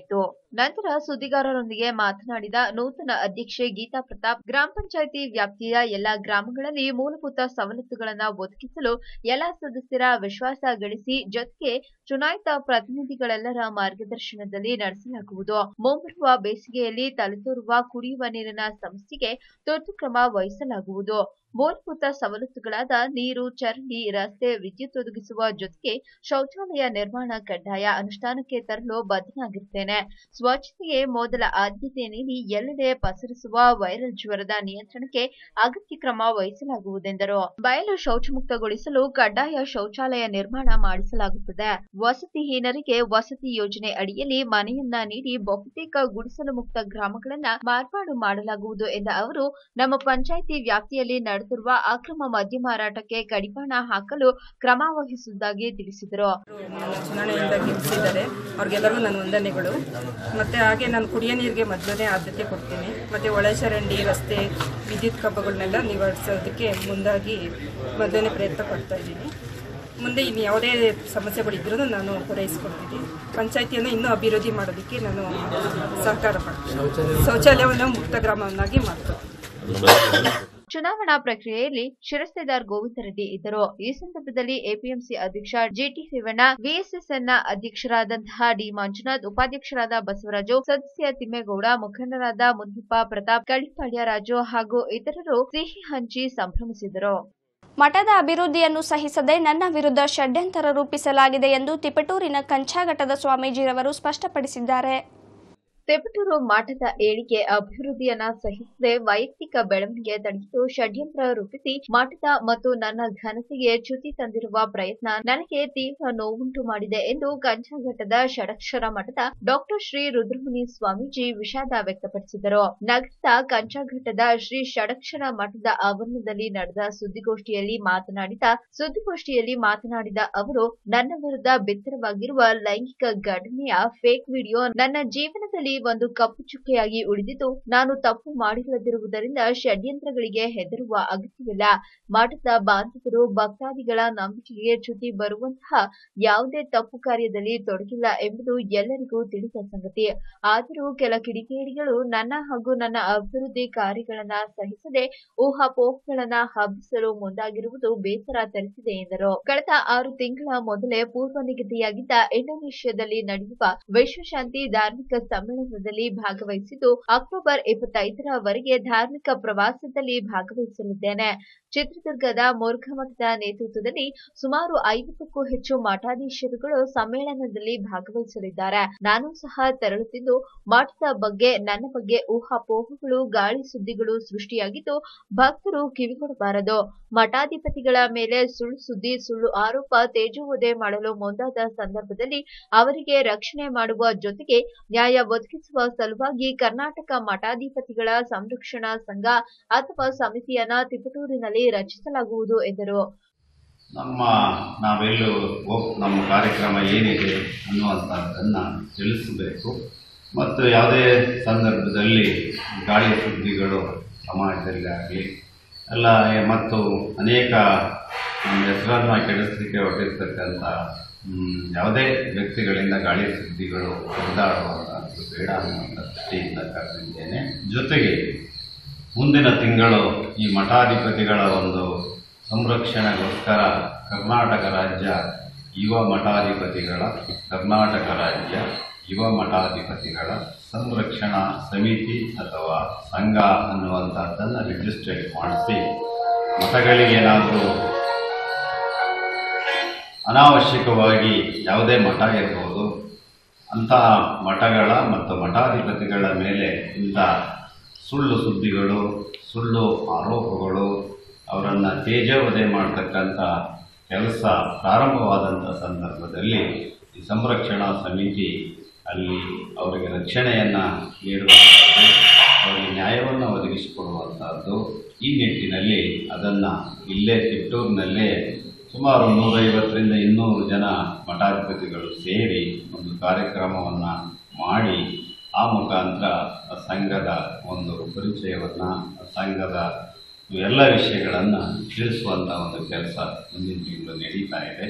ನಂತರ ಸುದ್ದಿಗಾರರೊಂದಿಗೆ ಮಾತನಾಡಿದ ನೂತನ ಅಧ್ಯಕ್ಷೆ ಗೀತಾ ಪ್ರತಾಪ್ ಗ್ರಾಮ ಪಂಚಾಯಿತಿ ವ್ಯಾಪ್ತಿಯ ಎಲ್ಲಾ ಗ್ರಾಮಗಳಲ್ಲಿ ಮೂಲಭೂತ ಸವಲತ್ತುಗಳನ್ನು ಒದಗಿಸಲು ಎಲ್ಲಾ ಸದಸ್ಯರ ವಿಶ್ವಾಸ ಗಳಿಸಿ ಜೊತೆಗೆ ಚುನಾಯಿತ ಪ್ರತಿನಿಧಿಗಳೆಲ್ಲರ ಮಾರ್ಗದರ್ಶನದಲ್ಲಿ ನಡೆಸಲಾಗುವುದು ಮುಂಬರುವ ಬೇಸಿಗೆಯಲ್ಲಿ ತಲೆದೋರುವ ಕುಡಿಯುವ ನೀರಿನ ಸಮಸ್ಯೆಗೆ ತುರ್ತು ಕ್ರಮ ವಹಿಸಲಾಗುವುದು ಮೂಲಭೂತ ಸವಲತ್ತುಗಳಾದ ನೀರು ಚರಂಡಿ ರಸ್ತೆ ವಿದ್ಯುತ್ ಒದಗಿಸುವ ಜೊತೆಗೆ ಶೌಚಾಲಯ ನಿರ್ಮಾಣ ಕಡ್ಡಾಯ ಅನುಷ್ಠಾನಕ್ಕೆ ತರಲು ಬದ್ಧನಾಗಿರುತ್ತೇನೆ ಸ್ವಚ್ಛತೆಗೆ ಮೊದಲ ಆದ್ಯತೆ ನೀಡಿ ಎಲ್ಲೆಡೆ ಪಸರಿಸುವ ವೈರಲ್ ಜ್ವರದ ನಿಯಂತ್ರಣಕ್ಕೆ ಅಗತ್ಯ ಕ್ರಮ ವಹಿಸಲಾಗುವುದೆಂದರು ಬಯಲು ಶೌಚಮುಕ್ತಗೊಳಿಸಲು ಕಡ್ಡಾಯ ಶೌಚಾಲಯ ನಿರ್ಮಾಣ ಮಾಡಿಸಲಾಗುತ್ತದೆ ವಸತಿಹೀನರಿಗೆ ವಸತಿ ಯೋಜನೆ ಅಡಿಯಲ್ಲಿ ಮನೆಯನ್ನ ನೀಡಿ ಬಹುತೇಕ ಗುಡಿಸಲು ಮುಕ್ತ ಗ್ರಾಮಗಳನ್ನ ಮಾರ್ಪಾಡು ಮಾಡಲಾಗುವುದು ಎಂದ ಅವರು ನಮ್ಮ ಪಂಚಾಯಿತಿ ವ್ಯಾಪ್ತಿಯಲ್ಲಿ ನಡೆದಿರುವ ಅಕ್ರಮ ಮದ್ಯ ಮಾರಾಟಕ್ಕೆ ಕಡಿವಾಣ ಹಾಕಲು ಕ್ರಮ ವಹಿಸುವುದಾಗಿ ತಿಳಿಸಿದರು ನನ್ನ ಚುನಾವಣೆಯಿಂದ ಗೆಲ್ಲಿಸಿದ್ದಾರೆ ಅವ್ರಿಗೆಲ್ಲರಿಗೂ ನನ್ನ ವಂದನೆಗಳು ಮತ್ತು ಹಾಗೆ ನಾನು ಕುಡಿಯೋ ನೀರಿಗೆ ಮೊದಲನೇ ಆದ್ಯತೆ ಕೊಡ್ತೀನಿ ಮತ್ತು ಒಳ ಚರಂಡಿ ರಸ್ತೆ ವಿದ್ಯುತ್ ಕಂಬಗಳನ್ನೆಲ್ಲ ನಿವಾರಿಸೋದಕ್ಕೆ ಮುಂದಾಗಿ ಮೊದಲನೇ ಪ್ರಯತ್ನ ಪಡ್ತಾ ಇದ್ದೀನಿ ಮುಂದೆ ಇನ್ನು ಯಾವುದೇ ಸಮಸ್ಯೆಗಳಿದ್ರೂ ನಾನು ಪೂರೈಸ್ಕೊಡ್ತೀನಿ ಪಂಚಾಯಿತಿಯನ್ನು ಇನ್ನೂ ಅಭಿವೃದ್ಧಿ ಮಾಡೋದಕ್ಕೆ ನಾನು ಸಹಕಾರ ಮಾಡ್ತೀನಿ ಶೌಚಾಲಯವನ್ನು ಮುಕ್ತ ಗ್ರಾಮವನ್ನಾಗಿ ಮಾಡ್ತೀನಿ ಚುನಾವಣಾ ಪ್ರಕ್ರಿಯೆಯಲ್ಲಿ ಶಿರಸ್ತೇದಾರ್ ಗೋವಿಂದ ರೆಡ್ಡಿ ಇದ್ದರು ಈ ಸಂದರ್ಭದಲ್ಲಿ ಎಪಿಎಂಸಿ ಅಧ್ಯಕ್ಷ ಜಿಟಿ ರೇವಣ್ಣ ವಿಎಸ್ಎಸ್ಎನ್ನ ಅಧ್ಯಕ್ಷರಾದಂತಹ ಡಿ ಮಂಜುನಾಥ್ ಉಪಾಧ್ಯಕ್ಷರಾದ ಬಸವರಾಜು ಸದಸ್ಯ ತಿಮ್ಮೇಗೌಡ ಮುಖಂಡರಾದ ಮುನಿಯಪ್ಪ ಪ್ರತಾಪ್ ಕಳ್ಳಿಪಾಳ್ಯ ರಾಜು ಹಾಗೂ ಇತರರು ಸಿಹಿ ಹಂಚಿ ಸಂಭ್ರಮಿಸಿದರು ಮಠದ ಅಭಿವೃದ್ಧಿಯನ್ನು ಸಹಿಸದೆ ನನ್ನ ವಿರುದ್ಧ ಷಡ್ಯಂತರ ರೂಪಿಸಲಾಗಿದೆ ಎಂದು ತಿಪಟೂರಿನ ಕಂಚಾಘಟ್ಟದ ಸ್ವಾಮೀಜಿರವರು ಸ್ಪಷ್ಟಪಡಿಸಿದ್ದಾರೆ ತೆಪಟೂರು ಮಠದ ಏಳಿಗೆ ಅಭಿವೃದ್ಧಿಯನ್ನ ಸಹಿಸದೆ ವೈಯಕ್ತಿಕ ಬೆಳವಣಿಗೆ ತಡೆಯಲು ಷಡ್ಯಂತ್ರ ರೂಪಿಸಿ ಮಠದ ಮತ್ತು ನನ್ನ ಘನತೆಗೆ ಚ್ಯುತಿ ತಂದಿರುವ ಪ್ರಯತ್ನ ನನಗೆ ತೀವ್ರ ನೋವುಂಟು ಮಾಡಿದೆ ಎಂದು ಕಂಚಘಟ್ಟದ ಷಡಕ್ಷರ ಮಠದ ಡಾಕ್ಟರ್ ಶ್ರೀ ರುದ್ರಮುನಿ ಸ್ವಾಮೀಜಿ ವಿಷಾದ ವ್ಯಕ್ತಪಡಿಸಿದರು ನಗರದ ಕಂಚಘಟ್ಟದ ಶ್ರೀ ಷಡಕ್ಷರ ಮಠದ ಆವರಣದಲ್ಲಿ ನಡೆದ ಸುದ್ದಿಗೋಷ್ಠಿಯಲ್ಲಿ ಮಾತನಾಡಿದ ಸುದ್ದಿಗೋಷ್ಠಿಯಲ್ಲಿ ಮಾತನಾಡಿದ ಅವರು ನನ್ನ ವಿರುದ್ಧ ಬಿತ್ತರವಾಗಿರುವ ಲೈಂಗಿಕ ಘಟನೆಯ ಫೇಕ್ ವಿಡಿಯೋ ನನ್ನ ಜೀವನದಲ್ಲಿ ಒಂದು ಕಪ್ಪು ಚುಕ್ಕೆಯಾಗಿ ಉಳಿದಿದ್ದು ನಾನು ತಪ್ಪು ಮಾಡಿಲ್ಲದಿರುವುದರಿಂದ ಷಡ್ಯಂತ್ರಗಳಿಗೆ ಹೆದರುವ ಅಗತ್ಯವಿಲ್ಲ ಮಠದ ಬಾಂಧವರು ಭಕ್ತಾದಿಗಳ ನಂಬಿಕೆಗೆ ಚ್ಯುತಿ ಬರುವಂತಹ ಯಾವುದೇ ತಪ್ಪು ಕಾರ್ಯದಲ್ಲಿ ತೊಡಗಿಲ್ಲ ಎಂಬುದು ಎಲ್ಲರಿಗೂ ತಿಳಿದ ಸಂಗತಿ ಆದರೂ ಕೆಲ ಕಿಡಿಗೇಡಿಗಳು ನನ್ನ ಹಾಗೂ ನನ್ನ ಅಭಿವೃದ್ಧಿ ಕಾರ್ಯಗಳನ್ನ ಸಹಿಸದೆ ಊಹಾಪೋಹಗಳನ್ನ ಹಬ್ಬಿಸಲು ಮುಂದಾಗಿರುವುದು ಬೇಸರ ತರಿಸಿದೆ ಎಂದರು ಕಳೆದ ಆರು ತಿಂಗಳ ಮೊದಲೇ ಪೂರ್ವ ನಿಗದಿಯಾಗಿದ್ದ ಇಂಡೋನೇಷ್ಯಾದಲ್ಲಿ ನಡೆಯುವ ವಿಶ್ವಶಾಂತಿ ಧಾರ್ಮಿಕ ಸಮ್ಮೇಳನದಲ್ಲಿ ಭಾಗವಹಿಸಿದ್ದು ಅಕ್ಟೋಬರ್ ಇಪ್ಪತ್ತೈದರವರೆಗೆ ಧಾರ್ಮಿಕ ಪ್ರವಾಸದಲ್ಲಿ ಭಾಗವಹಿಸಲಿದ್ದೇನೆ ಚಿತ್ರದುರ್ಗದ ಮುರುಘಾಮಠದ ನೇತೃತ್ವದಲ್ಲಿ ಸುಮಾರು ಐವತ್ತಕ್ಕೂ ಹೆಚ್ಚು ಮಠಾಧೀಶರುಗಳು ಸಮ್ಮೇಳನದಲ್ಲಿ ಭಾಗವಹಿಸಲಿದ್ದಾರೆ ನಾನು ಸಹ ತೆರಳುತ್ತಿದ್ದು ಮಠದ ಬಗ್ಗೆ ನನ್ನ ಬಗ್ಗೆ ಊಹಾಪೋಹಗಳು ಗಾಳಿ ಸುದ್ದಿಗಳು ಸೃಷ್ಟಿಯಾಗಿದ್ದು ಭಕ್ತರು ಕಿವಿಗೊಡಬಾರದು ಮಠಾಧಿಪತಿಗಳ ಮೇಲೆ ಸುಳ್ಳು ಸುದ್ದಿ ಸುಳ್ಳು ಆರೋಪ ತೇಜೋವಧೆ ಮಾಡಲು ಮುಂದಾದ ಸಂದರ್ಭದಲ್ಲಿ ಅವರಿಗೆ ರಕ್ಷಣೆ ಮಾಡುವ ಜೊತೆಗೆ ನ್ಯಾಯ ಒದಗಿಸುವ ಸಲುವಾಗಿ ಕರ್ನಾಟಕ ಮಠಾಧಿಪತಿಗಳ ಸಂರಕ್ಷಣಾ ಸಂಘ ಅಥವಾ ಸಮಿತಿಯನ್ನ ತಿಪಟೂರಿನಲ್ಲಿ ರಚಿಸಲಾಗುವುದು ಎಂದರು ನಮ್ಮ ನಾವೆಲ್ಲೂ ಹೋಗ್- ನಮ್ಮ ಕಾರ್ಯಕ್ರಮ ಏನಿದೆ ಅನ್ನುವಂಥದ್ದನ್ನು ತಿಳಿಸಬೇಕು ಮತ್ತು ಯಾವುದೇ ಸಂದರ್ಭದಲ್ಲಿ ಗಾಳಿ ಸುದ್ದಿಗಳು ಸಮಾಜದಲ್ಲಿ ಆಗಲಿ ಎಲ್ಲ ಮತ್ತು ಅನೇಕ ಮ್, ಹೆಸರನ್ನು ಕೆಡಿಸಲಿಕ್ಕೆ ಹೊರಟಿರ್ತಕ್ಕಂಥ ಮ್, ಯಾವುದೇ ವ್ಯಕ್ತಿಗಳಿಂದ ಗಾಳಿ ಸುದ್ದಿಗಳು ಹೊಡೆದಾಡುವಂಥದ್ದು ಬೇಡ ಅನ್ನುವಂಥ ದೃಷ್ಟಿಯಿಂದ ಕರೆದಿದ್ದೇನೆ ಜೊತೆಗೆ ಮುಂದಿನ ತಿಂಗಳು ಈ ಮಠಾಧಿಪತಿಗಳ ಒಂದು ಸಂರಕ್ಷಣೆಗೋಸ್ಕರ ಕರ್ನಾಟಕ ರಾಜ್ಯ ಯುವ ಮಠಾಧಿಪತಿಗಳ ಕರ್ನಾಟಕ ರಾಜ್ಯ ಯುವ ಮಠಾಧಿಪತಿಗಳ ಸಂರಕ್ಷಣಾ ಸಮಿತಿ ಅಥವಾ ಸಂಘ ಅನ್ನುವಂಥದ್ದನ್ನು ರಿಜಿಸ್ಟ್ರೇಟ್ ಮಾಡಿಸಿ ಮಠಗಳಿಗೇನಾದರೂ ಅನಾವಶ್ಯಕವಾಗಿ ಯಾವುದೇ ಮಠ ಇರ್ಬೋದು ಅಂತಹ ಮಠಗಳ ಮತ್ತು ಮಠಾಧಿಪತಿಗಳ ಮೇಲೆ ಇಂಥ ಸುಳ್ಳು ಸುದ್ದಿಗಳು ಸುಳ್ಳು ಆರೋಪಗಳು ಅವರನ್ನು ತೇಜೋವಧೆ ಮಾಡ್ತಕ್ಕಂಥ ಕೆಲಸ ಪ್ರಾರಂಭವಾದಂಥ ಸಂದರ್ಭದಲ್ಲಿ ಈ ಸಂರಕ್ಷಣಾ ಸಮಿತಿ ಅಲ್ಲಿ ಅವರಿಗೆ ರಕ್ಷಣೆಯನ್ನು ನೀಡುವಂಥದ್ದು ಅವರಿಗೆ ನ್ಯಾಯವನ್ನು ಒದಗಿಸಿಕೊಡುವಂಥದ್ದು ಈ ನಿಟ್ಟಿನಲ್ಲಿ ಅದನ್ನು ಇಲ್ಲೇ ತಿಟ್ಟೂರಿನಲ್ಲೇ ಸುಮಾರು ನೂರೈವತ್ತರಿಂದ ಇನ್ನೂರು ಜನ ಮಠಾಧಿಪತಿಗಳು ಸೇರಿ ಒಂದು ಕಾರ್ಯಕ್ರಮವನ್ನು ಮಾಡಿ ಆ ಮುಖಾಂತರ ಆ ಸಂಘದ ಒಂದು ಪರಿಚಯವನ್ನು ಆ ಸಂಘದ ಎಲ್ಲ ವಿಷಯಗಳನ್ನು ತಿಳಿಸುವಂಥ ಒಂದು ಕೆಲಸ ಮುಂದಿನ ತಿಂಗಳು ನಡೀತಾ ಇದೆ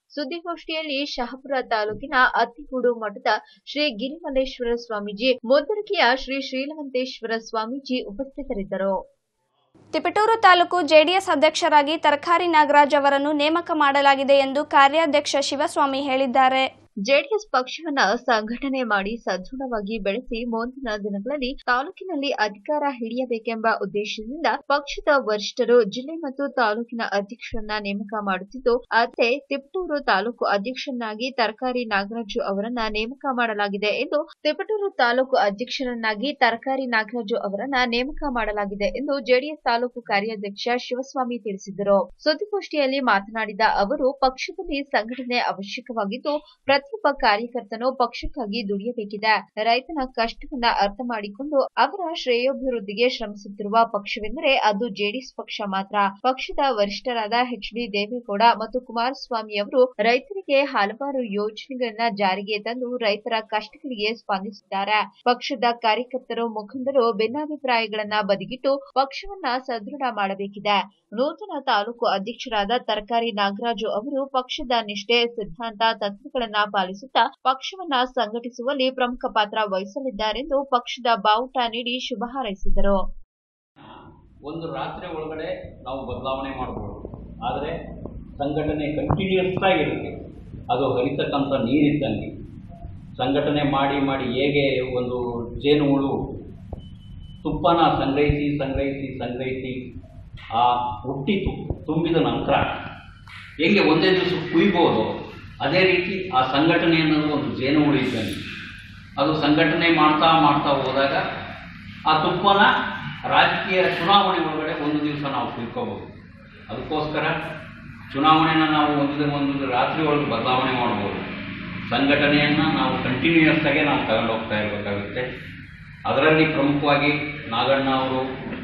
ಸುದ್ದಿಗೋಷ್ಠಿಯಲ್ಲಿ ಶಹಾಪುರ ತಾಲೂಕಿನ ಅತ್ತಿಗೂಡು ಮಠದ ಶ್ರೀ ಗಿರಿಮಲ್ಲೇಶ್ವರ ಸ್ವಾಮೀಜಿ ಮುದ್ದರಗಿಯ ಶ್ರೀ ಶ್ರೀಲವಂತೇಶ್ವರ ಸ್ವಾಮೀಜಿ ಉಪಸ್ಥಿತರಿದ್ದರು ತಿಪಟೂರು ತಾಲೂಕು ಜೆಡಿಎಸ್ ಅಧ್ಯಕ್ಷರಾಗಿ ತರಕಾರಿ ನಾಗರಾಜ್ ಅವರನ್ನು ನೇಮಕ ಮಾಡಲಾಗಿದೆ ಎಂದು ಕಾರ್ಯಾಧ್ಯಕ್ಷ ಶಿವಸ್ವಾಮಿ ಹೇಳಿದ್ದಾರೆ ಜೆಡಿಎಸ್ ಪಕ್ಷವನ್ನ ಸಂಘಟನೆ ಮಾಡಿ ಸದೃಢವಾಗಿ ಬೆಳೆಸಿ ಮುಂದಿನ ದಿನಗಳಲ್ಲಿ ತಾಲೂಕಿನಲ್ಲಿ ಅಧಿಕಾರ ಹಿಡಿಯಬೇಕೆಂಬ ಉದ್ದೇಶದಿಂದ ಪಕ್ಷದ ವರಿಷ್ಠರು ಜಿಲ್ಲೆ ಮತ್ತು ತಾಲೂಕಿನ ಅಧ್ಯಕ್ಷರನ್ನ ನೇಮಕ ಮಾಡುತ್ತಿದ್ದು ಅದೇ ತಿಪಟೂರು ತಾಲೂಕು ಅಧ್ಯಕ್ಷರನ್ನಾಗಿ ತರಕಾರಿ ನಾಗರಾಜು ಅವರನ್ನ ನೇಮಕ ಮಾಡಲಾಗಿದೆ ಎಂದು ತಿಪಟೂರು ತಾಲೂಕು ಅಧ್ಯಕ್ಷರನ್ನಾಗಿ ತರಕಾರಿ ನಾಗರಾಜು ಅವರನ್ನ ನೇಮಕ ಮಾಡಲಾಗಿದೆ ಎಂದು ಜೆಡಿಎಸ್ ತಾಲೂಕು ಕಾರ್ಯಾಧ್ಯಕ್ಷ ಶಿವಸ್ವಾಮಿ ತಿಳಿಸಿದರು ಸುದ್ದಿಗೋಷ್ಠಿಯಲ್ಲಿ ಮಾತನಾಡಿದ ಅವರು ಪಕ್ಷದಲ್ಲಿ ಸಂಘಟನೆ ಅವಶ್ಯಕವಾಗಿದ್ದು ಪ್ರತಿಯೊಬ್ಬ ಕಾರ್ಯಕರ್ತನು ಪಕ್ಷಕ್ಕಾಗಿ ದುಡಿಯಬೇಕಿದೆ ರೈತನ ಕಷ್ಟವನ್ನ ಅರ್ಥ ಮಾಡಿಕೊಂಡು ಅವರ ಶ್ರೇಯೋಭಿವೃದ್ಧಿಗೆ ಶ್ರಮಿಸುತ್ತಿರುವ ಪಕ್ಷವೆಂದರೆ ಅದು ಜೆಡಿಎಸ್ ಪಕ್ಷ ಮಾತ್ರ ಪಕ್ಷದ ವರಿಷ್ಠರಾದ ಎಚ್ ಡಿ ದೇವೇಗೌಡ ಮತ್ತು ಕುಮಾರಸ್ವಾಮಿ ಅವರು ರೈತರಿಗೆ ಹಲವಾರು ಯೋಜನೆಗಳನ್ನ ಜಾರಿಗೆ ತಂದು ರೈತರ ಕಷ್ಟಗಳಿಗೆ ಸ್ಪಂದಿಸಿದ್ದಾರೆ ಪಕ್ಷದ ಕಾರ್ಯಕರ್ತರು ಮುಖಂಡರು ಭಿನ್ನಾಭಿಪ್ರಾಯಗಳನ್ನ ಬದಿಗಿಟ್ಟು ಪಕ್ಷವನ್ನ ಸದೃಢ ಮಾಡಬೇಕಿದೆ ನೂತನ ತಾಲೂಕು ಅಧ್ಯಕ್ಷರಾದ ತರಕಾರಿ ನಾಗರಾಜು ಅವರು ಪಕ್ಷದ ನಿಷ್ಠೆ ಸಿದ್ಧಾಂತ ತತ್ವಗಳನ್ನ ಪಾಲಿಸುತ್ತಾ ಪಕ್ಷವನ್ನ ಸಂಘಟಿಸುವಲ್ಲಿ ಪ್ರಮುಖ ಪಾತ್ರ ವಹಿಸಲಿದ್ದಾರೆಂದು ಪಕ್ಷದ ಬಾವುಟ ನೀಡಿ ಶುಭ ಹಾರೈಸಿದರು ಒಂದು ರಾತ್ರಿ ಒಳಗಡೆ ನಾವು ಬದಲಾವಣೆ ಮಾಡ್ಬೋದು ಆದರೆ ಸಂಘಟನೆ ಕಂಟಿನ್ಯೂಸ್ ಆಗಿರುತ್ತೆ ಅದು ಹರಿತಕ್ಕಂಥ ನೀರಿದ್ದಂಗೆ ಸಂಘಟನೆ ಮಾಡಿ ಮಾಡಿ ಹೇಗೆ ಒಂದು ಜೇನುಹುಳು ತುಪ್ಪನ ಸಂಗ್ರಹಿಸಿ ಸಂಗ್ರಹಿಸಿ ಸಂಗ್ರಹಿಸಿ ಆ ಹುಟ್ಟಿ ತು ತುಂಬಿದ ನಂತರ ಹೇಗೆ ಒಂದೇ ದಿವಸ ಕುಯ್ಬೋದು ಅದೇ ರೀತಿ ಆ ಸಂಘಟನೆ ಅನ್ನೋದು ಒಂದು ಜೇನುಹುಳು ಇದ್ದಂಗೆ ಅದು ಸಂಘಟನೆ ಮಾಡ್ತಾ ಮಾಡ್ತಾ ಹೋದಾಗ ಆ ತುಪ್ಪನ ರಾಜಕೀಯ ಚುನಾವಣೆ ಒಳಗಡೆ ಒಂದು ದಿವಸ ನಾವು ತಿಳ್ಕೋಬೋದು ಅದಕ್ಕೋಸ್ಕರ ಚುನಾವಣೆನ ನಾವು ಒಂದು ದಿನ ಒಂದು ರಾತ್ರಿ ಒಳಗೆ ಬದಲಾವಣೆ ಮಾಡ್ಬೋದು ಸಂಘಟನೆಯನ್ನು ನಾವು ಕಂಟಿನ್ಯೂಯಸ್ ಆಗಿ ನಾವು ತಗೊಂಡು ಹೋಗ್ತಾ ಇರಬೇಕಾಗುತ್ತೆ ಅದರಲ್ಲಿ ಪ್ರಮುಖವಾಗಿ ನಾಗಣ್ಣ ಅವರು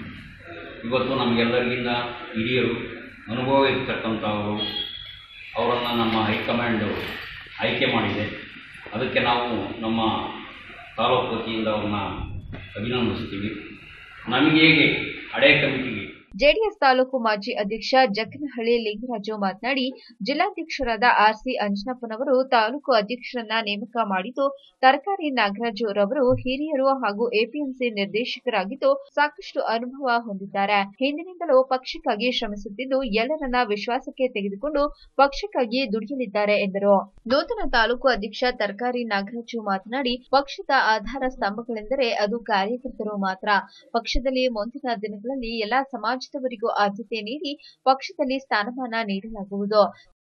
ಇವತ್ತು ನಮಗೆಲ್ಲರಿಗಿಂತ ಹಿರಿಯರು ಅನುಭವ ಇರ್ತಕ್ಕಂಥವರು ಅವರನ್ನು ನಮ್ಮ ಹೈಕಮಾಂಡು ಆಯ್ಕೆ ಮಾಡಿದೆ ಅದಕ್ಕೆ ನಾವು ನಮ್ಮ ತಾಲೂಕು ವತಿಯಿಂದ ಅವ್ರನ್ನ ಅಭಿನಂದಿಸ್ತೀವಿ ನಮಗೆ ಹೇಗೆ ಹಳೆ ಕಮಿಟಿಗೆ ಜೆಡಿಎಸ್ ತಾಲೂಕು ಮಾಜಿ ಅಧ್ಯಕ್ಷ ಜಕ್ಕನಹಳ್ಳಿ ಲಿಂಗರಾಜು ಮಾತನಾಡಿ ಜಿಲ್ಲಾಧ್ಯಕ್ಷರಾದ ಆರ್ಸಿ ಅಂಜನಪ್ಪನವರು ತಾಲೂಕು ಅಧ್ಯಕ್ಷರನ್ನ ನೇಮಕ ಮಾಡಿದ್ದು ತರಕಾರಿ ನಾಗರಾಜು ರವರು ಹಿರಿಯರು ಹಾಗೂ ಎಪಿಎಂಸಿ ನಿರ್ದೇಶಕರಾಗಿದ್ದು ಸಾಕಷ್ಟು ಅನುಭವ ಹೊಂದಿದ್ದಾರೆ ಹಿಂದಿನಿಂದಲೂ ಪಕ್ಷಕ್ಕಾಗಿ ಶ್ರಮಿಸುತ್ತಿದ್ದು ಎಲ್ಲರನ್ನ ವಿಶ್ವಾಸಕ್ಕೆ ತೆಗೆದುಕೊಂಡು ಪಕ್ಷಕ್ಕಾಗಿ ದುಡಿಯಲಿದ್ದಾರೆ ಎಂದರು ನೂತನ ತಾಲೂಕು ಅಧ್ಯಕ್ಷ ತರಕಾರಿ ನಾಗರಾಜು ಮಾತನಾಡಿ ಪಕ್ಷದ ಆಧಾರ ಸ್ತಂಭಗಳೆಂದರೆ ಅದು ಕಾರ್ಯಕರ್ತರು ಮಾತ್ರ ಪಕ್ಷದಲ್ಲಿ ಮುಂದಿನ ದಿನಗಳಲ್ಲಿ ಎಲ್ಲಾ ಸಮಾಜದವರಿಗೂ ಆದ್ಯತೆ ನೀಡಿ ಪಕ್ಷದಲ್ಲಿ ಸ್ಥಾನಮಾನ ನೀಡಲಾಗುವುದು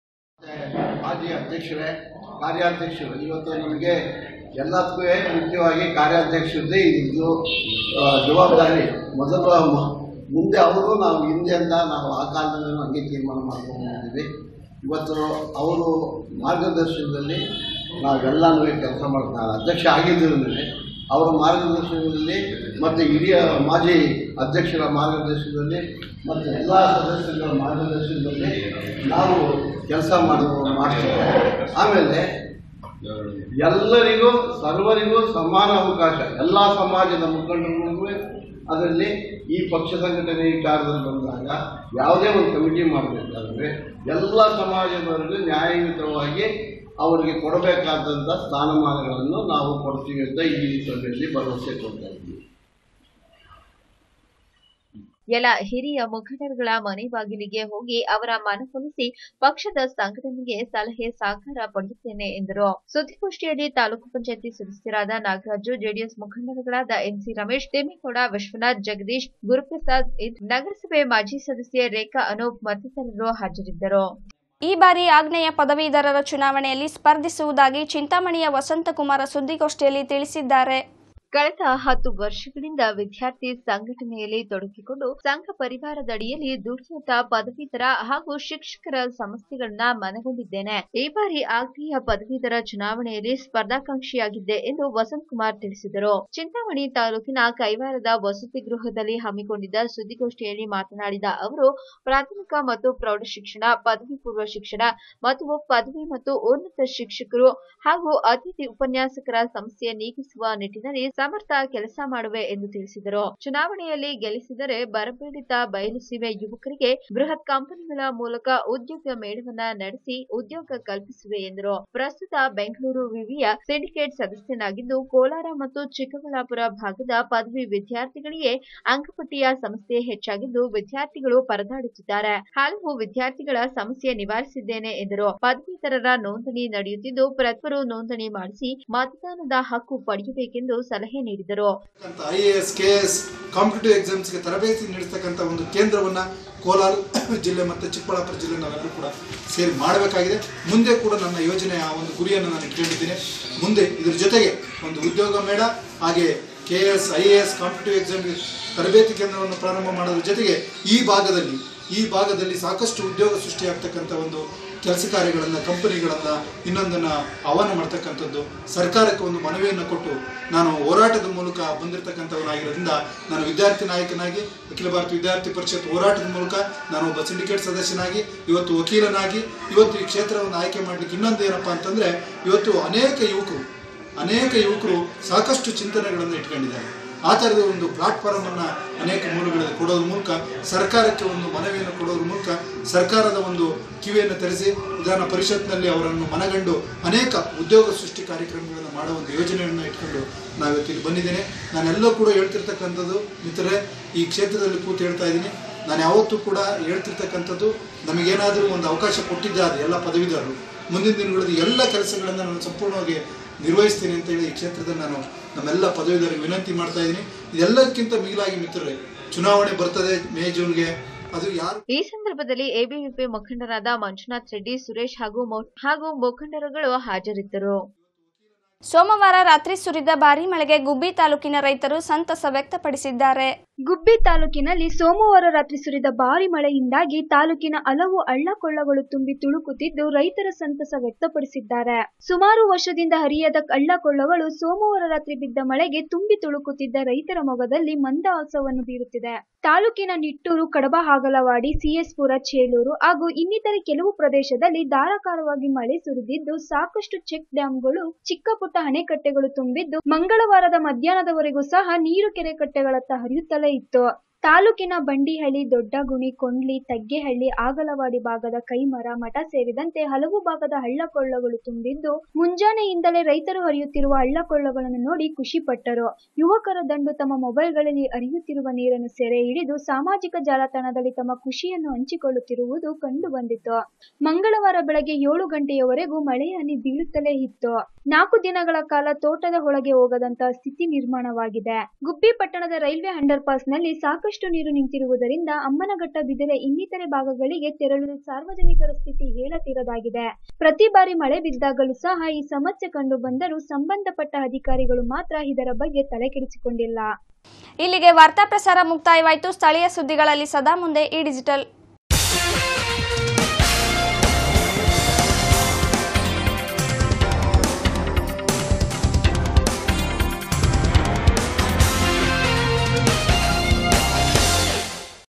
ಮಾಜಿ ಅಧ್ಯಕ್ಷರೇ ಕಾರ್ಯಾಧ್ಯಕ್ಷರು ಇವತ್ತು ನಮಗೆ ಎಲ್ಲದಕ್ಕೂ ಮುಖ್ಯವಾಗಿ ಕಾರ್ಯಾಧ್ಯಕ್ಷರದೇ ಇದು ಆ, ಜವಾಬ್ದಾರಿ ಮೊದಲು ಮ- ಮುಂದೆ ಅವರು ನಾವು ಹಿಂದೆ ಅಂತ ನಾವು ಆ ಕಾಲದಲ್ಲಿ ಹಂಗೆ ತೀರ್ಮಾನ ಮಾಡ್ಕೊಂಡು ಬಂದಿದ್ದೀವಿ ಇವತ್ತು ಅವರು ಮಾರ್ಗದರ್ಶನದಲ್ಲಿ ನಾವೆಲ್ಲನೂ ಕೆಲಸ ಮಾಡ್ತಾ ಅಧ್ಯಕ್ಷ ಆಗಿದ್ದರಿಂದ ಅವರ ಮಾರ್ಗದರ್ಶನದಲ್ಲಿ ಮತ್ತು ಹಿರಿಯ ಮಾಜಿ ಅಧ್ಯಕ್ಷರ ಮಾರ್ಗದರ್ಶನದಲ್ಲಿ ಮತ್ತು ಎಲ್ಲ ಸದಸ್ಯರ ಮಾರ್ಗದರ್ಶನದಲ್ಲಿ ನಾವು ಕೆಲಸ ಮಾಡುವ ಮಾಡ್ತೀವಿ ಆಮೇಲೆ ಎಲ್ಲರಿಗೂ ಸರ್ವರಿಗೂ ಸಮಾನ ಅವಕಾಶ ಎಲ್ಲ ಸಮಾಜದ ಮುಖಂಡರಿಗೂ ಅದರಲ್ಲಿ ಈ ಪಕ್ಷ ಸಂಘಟನೆ ವಿಚಾರದಲ್ಲಿ ಬಂದಾಗ ಯಾವುದೇ ಒಂದು ಕಮಿಟಿ ಮಾಡಬೇಕಾದ್ರೆ ಎಲ್ಲ ಸಮಾಜದವರಿಗೂ ನ್ಯಾಯಯುತವಾಗಿ ಅವರಿಗೆ ಕೊಡಬೇಕಾದಂಥ ಸ್ಥಾನಮಾನಗಳನ್ನು ನಾವು ಕೊಡ್ತೀವಿ ಅಂತ ಈ ಸಭೆಯಲ್ಲಿ ಭರವಸೆ ಕೊಡ್ತಾ ಇದ್ದೀವಿ ಎಲ್ಲ ಹಿರಿಯ ಮುಖಂಡರುಗಳ ಮನೆ ಬಾಗಿಲಿಗೆ ಹೋಗಿ ಅವರ ಮನವೊಲಿಸಿ ಪಕ್ಷದ ಸಂಘಟನೆಗೆ ಸಲಹೆ ಸಹಕಾರ ಪಡೆಯುತ್ತೇನೆ ಎಂದರು ಸುದ್ದಿಗೋಷ್ಠಿಯಲ್ಲಿ ತಾಲೂಕು ಪಂಚಾಯತಿ ಸದಸ್ಯರಾದ ನಾಗರಾಜು ಜೆಡಿಎಸ್ ಮುಖಂಡರುಗಳಾದ ಎನ್ಸಿ ರಮೇಶ್ ದೇಮೇಗೌಡ ವಿಶ್ವನಾಥ್ ಜಗದೀಶ್ ಗುರುಪ್ರಸಾದ್ ಇದ್- ನಗರಸಭೆ ಮಾಜಿ ಸದಸ್ಯೆ ರೇಖಾ ಅನೂಪ್ ಮತ್ತಿತರರು ಹಾಜರಿದ್ದರು ಈ ಬಾರಿ ಆಗ್ನೇಯ ಪದವೀಧರರ ಚುನಾವಣೆಯಲ್ಲಿ ಸ್ಪರ್ಧಿಸುವುದಾಗಿ ಚಿಂತಾಮಣಿಯ ವಸಂತಕುಮಾರ ಸುದ್ದಿಗೋಷ್ಠಿಯಲ್ಲಿ ತಿಳಿಸಿದ್ದಾರೆ ಕಳೆದ ಹತ್ತು ವರ್ಷಗಳಿಂದ ವಿದ್ಯಾರ್ಥಿ ಸಂಘಟನೆಯಲ್ಲಿ ತೊಡಗಿಕೊಂಡು ಸಂಘ ಪರಿವಾರದಡಿಯಲ್ಲಿ ದುಡಿಯುತ್ತ ಪದವೀಧರ ಹಾಗೂ ಶಿಕ್ಷಕರ ಸಮಸ್ಯೆಗಳನ್ನ ಮನಗೊಂಡಿದ್ದೇನೆ ಈ ಬಾರಿ ಆಗ್ನೇಯ ಪದವೀಧರ ಚುನಾವಣೆಯಲ್ಲಿ ಸ್ಪರ್ಧಾಕಾಂಕ್ಷಿಯಾಗಿದ್ದೆ ಎಂದು ವಸಂತ್ ಕುಮಾರ್ ತಿಳಿಸಿದರು ಚಿಂತಾಮಣಿ ತಾಲೂಕಿನ ಕೈವಾರದ ವಸತಿ ಗೃಹದಲ್ಲಿ ಹಮ್ಮಿಕೊಂಡಿದ್ದ ಸುದ್ದಿಗೋಷ್ಠಿಯಲ್ಲಿ ಮಾತನಾಡಿದ ಅವರು ಪ್ರಾಥಮಿಕ ಮತ್ತು ಪ್ರೌಢ ಶಿಕ್ಷಣ ಪದವಿ ಪೂರ್ವ ಶಿಕ್ಷಣ ಮತ್ತು ಪದವಿ ಮತ್ತು ಉನ್ನತ ಶಿಕ್ಷಕರು ಹಾಗೂ ಅತಿಥಿ ಉಪನ್ಯಾಸಕರ ಸಮಸ್ಯೆ ನೀಗಿಸುವ ನಿಟ್ಟಿನಲ್ಲಿ ಸಮರ್ಥ ಕೆಲಸ ಮಾಡುವೆ ಎಂದು ತಿಳಿಸಿದರು ಚುನಾವಣೆಯಲ್ಲಿ ಗೆಲ್ಲಿಸಿದರೆ ಬರಪೀಡಿತ ಬಯಲುಸೀಮೆ ಯುವಕರಿಗೆ ಬೃಹತ್ ಕಂಪನಿಗಳ ಮೂಲಕ ಉದ್ಯೋಗ ಮೇಳವನ್ನ ನಡೆಸಿ ಉದ್ಯೋಗ ಕಲ್ಪಿಸುವೆ ಎಂದರು ಪ್ರಸ್ತುತ ಬೆಂಗಳೂರು ವಿವಿಯ ಸಿಂಡಿಕೇಟ್ ಸದಸ್ಯನಾಗಿದ್ದು ಕೋಲಾರ ಮತ್ತು ಚಿಕ್ಕಬಳ್ಳಾಪುರ ಭಾಗದ ಪದವಿ ವಿದ್ಯಾರ್ಥಿಗಳಿಗೆ ಅಂಕಪಟ್ಟಿಯ ಸಮಸ್ಯೆ ಹೆಚ್ಚಾಗಿದ್ದು ವಿದ್ಯಾರ್ಥಿಗಳು ಪರದಾಡುತ್ತಿದ್ದಾರೆ ಹಲವು ವಿದ್ಯಾರ್ಥಿಗಳ ಸಮಸ್ಯೆ ನಿವಾರಿಸಿದ್ದೇನೆ ಎಂದರು ಪದವೀಧರರ ನೋಂದಣಿ ನಡೆಯುತ್ತಿದ್ದು ಪ್ರತಿಯೊಬ್ಬರು ನೋಂದಣಿ ಮಾಡಿಸಿ ಮತದಾನದ ಹಕ್ಕು ಪಡೆಯಬೇಕೆಂದು ಸಲಹೆ ನೀಡಿದರು I A S K S competitive ಎಕ್ಸಾಮ್ಸ್ಗೆ ತರಬೇತಿ ನೀಡತಕ್ಕಂಥ ಒಂದು ಕೇಂದ್ರವನ್ನು ಕೋಲಾರ ಜಿಲ್ಲೆ ಮತ್ತು ಚಿಕ್ಕಬಳ್ಳಾಪುರ ಜಿಲ್ಲೆ ನಾವೆಲ್ಲರೂ ಕೂಡ ಸೇರಿ ಮಾಡಬೇಕಾಗಿದೆ ಮುಂದೆ ಕೂಡ ನನ್ನ ಯೋಜನೆಯ ಆ ಒಂದು ಗುರಿಯನ್ನು ನಾನು ಇಟ್ಕೊಂಡಿದ್ದೀನಿ ಮುಂದೆ ಇದ್ರ ಜೊತೆಗೆ ಒಂದು ಉದ್ಯೋಗ ಮೇಳ ಹಾಗೆ K S I A S competitive ಎಕ್ಸಾಮ್ಗೆ ತರಬೇತಿ ಕೇಂದ್ರವನ್ನು ಪ್ರಾರಂಭ ಮಾಡೋದ್ರ ಜೊತೆಗೆ ಈ ಭಾಗದಲ್ಲಿ ಈ ಭಾಗದಲ್ಲಿ ಸಾಕಷ್ಟು ಉದ್ಯೋಗ ಸೃಷ್ಟಿಯಾಗ್ತಕ್ಕಂಥ ಒಂದು ಕೆಲಸ ಕಾರ್ಯಗಳನ್ನು ಕಂಪನಿಗಳನ್ನು ಇನ್ನೊಂದನ್ನು ಆಹ್ವಾನ ಮಾಡ್ತಕ್ಕಂಥದ್ದು ಸರ್ಕಾರಕ್ಕೆ ಒಂದು ಮನವಿಯನ್ನು ಕೊಟ್ಟು ನಾನು ಹೋರಾಟದ ಮೂಲಕ ಬಂದಿರತಕ್ಕಂಥವನಾಗಿರೋದ್ರಿಂದ ನಾನು ವಿದ್ಯಾರ್ಥಿ ನಾಯಕನಾಗಿ ಅಖಿಲ ಭಾರತ ವಿದ್ಯಾರ್ಥಿ ಪರಿಷತ್ ಹೋರಾಟದ ಮೂಲಕ ನಾನು ಒಬ್ಬ ಸಿಂಡಿಕೇಟ್ ಸದಸ್ಯನಾಗಿ ಇವತ್ತು ವಕೀಲನಾಗಿ ಇವತ್ತು ಈ ಕ್ಷೇತ್ರವನ್ನು ಆಯ್ಕೆ ಮಾಡಲಿಕ್ಕೆ ಇನ್ನೊಂದು ಏನಪ್ಪ ಅಂತಂದರೆ ಇವತ್ತು ಅನೇಕ ಯುವಕರು ಅನೇಕ ಯುವಕರು ಸಾಕಷ್ಟು ಚಿಂತನೆಗಳನ್ನು ಇಟ್ಕೊಂಡಿದ್ದಾರೆ ಆ ಥರದ ಒಂದು ಪ್ಲಾಟ್ಫಾರ್ಮನ್ನು ಅನೇಕ ಮೂಲಗಳಲ್ಲಿ ಕೊಡೋದ್ರ ಮೂಲಕ ಸರ್ಕಾರಕ್ಕೆ ಒಂದು ಮನವಿಯನ್ನು ಕೊಡೋದ್ರ ಮೂಲಕ ಸರ್ಕಾರದ ಒಂದು ಕಿವಿಯನ್ನು ತೆರೆಸಿ ವಿಧಾನ ಪರಿಷತ್ನಲ್ಲಿ ಅವರನ್ನು ಮನಗಂಡು ಅನೇಕ ಉದ್ಯೋಗ ಸೃಷ್ಟಿ ಕಾರ್ಯಕ್ರಮಗಳನ್ನು ಮಾಡೋ ಒಂದು ಯೋಜನೆಯನ್ನು ಇಟ್ಕೊಂಡು ನಾವು ಇವತ್ತಿಲ್ಲಿ ಬಂದಿದ್ದೇನೆ ನಾನೆಲ್ಲೋ ಕೂಡ ಹೇಳ್ತಿರ್ತಕ್ಕಂಥದ್ದು ಮಿತ್ರರೇ ಈ ಕ್ಷೇತ್ರದಲ್ಲಿ ಕೂತು ಹೇಳ್ತಾ ಇದ್ದೀನಿ ನಾನು ಯಾವತ್ತೂ ಕೂಡ ಹೇಳ್ತಿರ್ತಕ್ಕಂಥದ್ದು ನಮಗೇನಾದರೂ ಒಂದು ಅವಕಾಶ ಕೊಟ್ಟಿದ್ದಾರೆ ಎಲ್ಲ ಪದವೀಧರರು ಮುಂದಿನ ದಿನಗಳಲ್ಲಿ ಎಲ್ಲ ಕೆಲಸಗಳನ್ನು ನಾನು ಸಂಪೂರ್ಣವಾಗಿ ನಿರ್ವಹಿಸ್ತೀನಿ ಅಂತೇಳಿ ಈ ಕ್ಷೇತ್ರದಲ್ಲಿ ನಾನು ನಮ್ಮೆಲ್ಲ ಪದವೀಧರಿಗೆ ವಿನಂತಿ ಮಾಡ್ತಾ ಇದ್ದೀನಿ ಇದೆಲ್ಲಕ್ಕಿಂತ ಮಿಗಿಲಾಗಿ ಮಿತ್ರರೇ ಚುನಾವಣೆ ಬರ್ತದೆ ಮೇ ಜೂನ್ಗೆ ಅದು ಯಾರು ಈ ಸಂದರ್ಭದಲ್ಲಿ ಎಬಿವಿಪಿ ಮುಖಂಡರಾದ ಮಂಜುನಾಥ್ ರೆಡ್ಡಿ ಸುರೇಶ್ ಹಾಗೂ ಮೊ- ಹಾಗೂ ಮುಖಂಡರುಗಳು ಹಾಜರಿದ್ದರು ಸೋಮವಾರ ರಾತ್ರಿ ಸುರಿದ ಭಾರೀ ಮಳೆಗೆ ಗುಬ್ಬಿ ತಾಲೂಕಿನ ರೈತರು ಸಂತಸ ವ್ಯಕ್ತಪಡಿಸಿದ್ದಾರೆ ಗುಬ್ಬಿ ತಾಲೂಕಿನಲ್ಲಿ ಸೋಮವಾರ ರಾತ್ರಿ ಸುರಿದ ಭಾರಿ ಮಳೆಯಿಂದಾಗಿ ತಾಲೂಕಿನ ಹಲವು ಹಳ್ಳ ಕೊಳ್ಳಗಳು ತುಂಬಿ ತುಳುಕುತ್ತಿದ್ದು ರೈತರ ಸಂತಸ ವ್ಯಕ್ತಪಡಿಸಿದ್ದಾರೆ ಸುಮಾರು ವರ್ಷದಿಂದ ಹರಿಯದ ಹಳ್ಳ ಕೊಳ್ಳಗಳು ಸೋಮವಾರ ರಾತ್ರಿ ಬಿದ್ದ ಮಳೆಗೆ ತುಂಬಿ ತುಳುಕುತ್ತಿದ್ದ ರೈತರ ಮೊಗದಲ್ಲಿ ಮಂದಹಾಸವನ್ನು ಬೀರುತ್ತಿದೆ ತಾಲೂಕಿನ ನಿಟ್ಟೂರು ಕಡಬ ಹಾಗಲವಾಡಿ ಸಿಎಸ್ಪುರ ಚೇಳೂರು ಹಾಗೂ ಇನ್ನಿತರೆ ಕೆಲವು ಪ್ರದೇಶದಲ್ಲಿ ಧಾರಾಕಾರವಾಗಿ ಮಳೆ ಸುರಿದಿದ್ದು ಸಾಕಷ್ಟು ಚೆಕ್ ಡ್ಯಾಂಗಳು ಚಿಕ್ಕ ಪುಟ್ಟ ಅಣೆಕಟ್ಟೆಗಳು ತುಂಬಿದ್ದು ಮಂಗಳವಾರದ ಮಧ್ಯಾಹ್ನದವರೆಗೂ ಸಹ ನೀರು ಕೆರೆ ಕಟ್ಟೆಗಳತ್ತ ಹರಿಯುತ್ತಲೇ ಇತ್ತು ತಾಲೂಕಿನ ಬಂಡಿಹಳ್ಳಿ ದೊಡ್ಡಗುಣಿ ಕೊಂಡ್ಲಿ ತಗ್ಗೆಹಳ್ಳಿ ಆಗಲವಾಡಿ ಭಾಗದ ಕೈಮರ ಮಠ ಸೇರಿದಂತೆ ಹಲವು ಭಾಗದ ಹಳ್ಳಕೊಳ್ಳಗಳು ತುಂಬಿದ್ದು ಮುಂಜಾನೆಯಿಂದಲೇ ರೈತರು ಹರಿಯುತ್ತಿರುವ ಹಳ್ಳಕೊಳ್ಳಗಳನ್ನು ನೋಡಿ ಖುಷಿ ಪಟ್ಟರು ಯುವಕರ ದಂಡು ತಮ್ಮ ಮೊಬೈಲ್ಗಳಲ್ಲಿ ಹರಿಯುತ್ತಿರುವ ನೀರನ್ನು ಸೆರೆ ಹಿಡಿದು ಸಾಮಾಜಿಕ ಜಾಲತಾಣದಲ್ಲಿ ತಮ್ಮ ಖುಷಿಯನ್ನು ಹಂಚಿಕೊಳ್ಳುತ್ತಿರುವುದು ಕಂಡು ಬಂದಿತು ಮಂಗಳವಾರ ಬೆಳಗ್ಗೆ ಏಳು ಗಂಟೆಯವರೆಗೂ ಮಳೆಯ ಹನಿ ಬೀಳುತ್ತಲೇ ಇತ್ತು ನಾಲ್ಕು ದಿನಗಳ ಕಾಲ ತೋಟದ ಒಳಗೆ ಹೋಗದಂತಹ ಸ್ಥಿತಿ ನಿರ್ಮಾಣವಾಗಿದೆ ಗುಬ್ಬಿ ಪಟ್ಟಣದ ರೈಲ್ವೆ ಅಂಡರ್ ನಲ್ಲಿ ಸಾಕಷ್ಟು ನೀರು ನಿಂತಿರುವುದರಿಂದ ಅಮ್ಮನಘಟ್ಟ ಬಿದಿರೆ ಇನ್ನಿತರೆ ಭಾಗಗಳಿಗೆ ತೆರಳಲು ಸಾರ್ವಜನಿಕರ ಸ್ಥಿತಿ ಹೇಳತೀರದಾಗಿದೆ ಪ್ರತಿ ಬಾರಿ ಮಳೆ ಬಿದ್ದಾಗಲೂ ಸಹ ಈ ಸಮಸ್ಯೆ ಕಂಡು ಬಂದರೂ ಸಂಬಂಧಪಟ್ಟ ಅಧಿಕಾರಿಗಳು ಮಾತ್ರ ಇದರ ಬಗ್ಗೆ ತಲೆಕೆಡಿಸಿಕೊಂಡಿಲ್ಲ ಇಲ್ಲಿಗೆ ವಾರ್ತಾ ಪ್ರಸಾರ ಮುಕ್ತಾಯವಾಯಿತು ಸ್ಥಳೀಯ ಸುದ್ದಿಗಳಲ್ಲಿ ಸದಾ ಮುಂದೆ ಈ ಡಿಜಿಟಲ್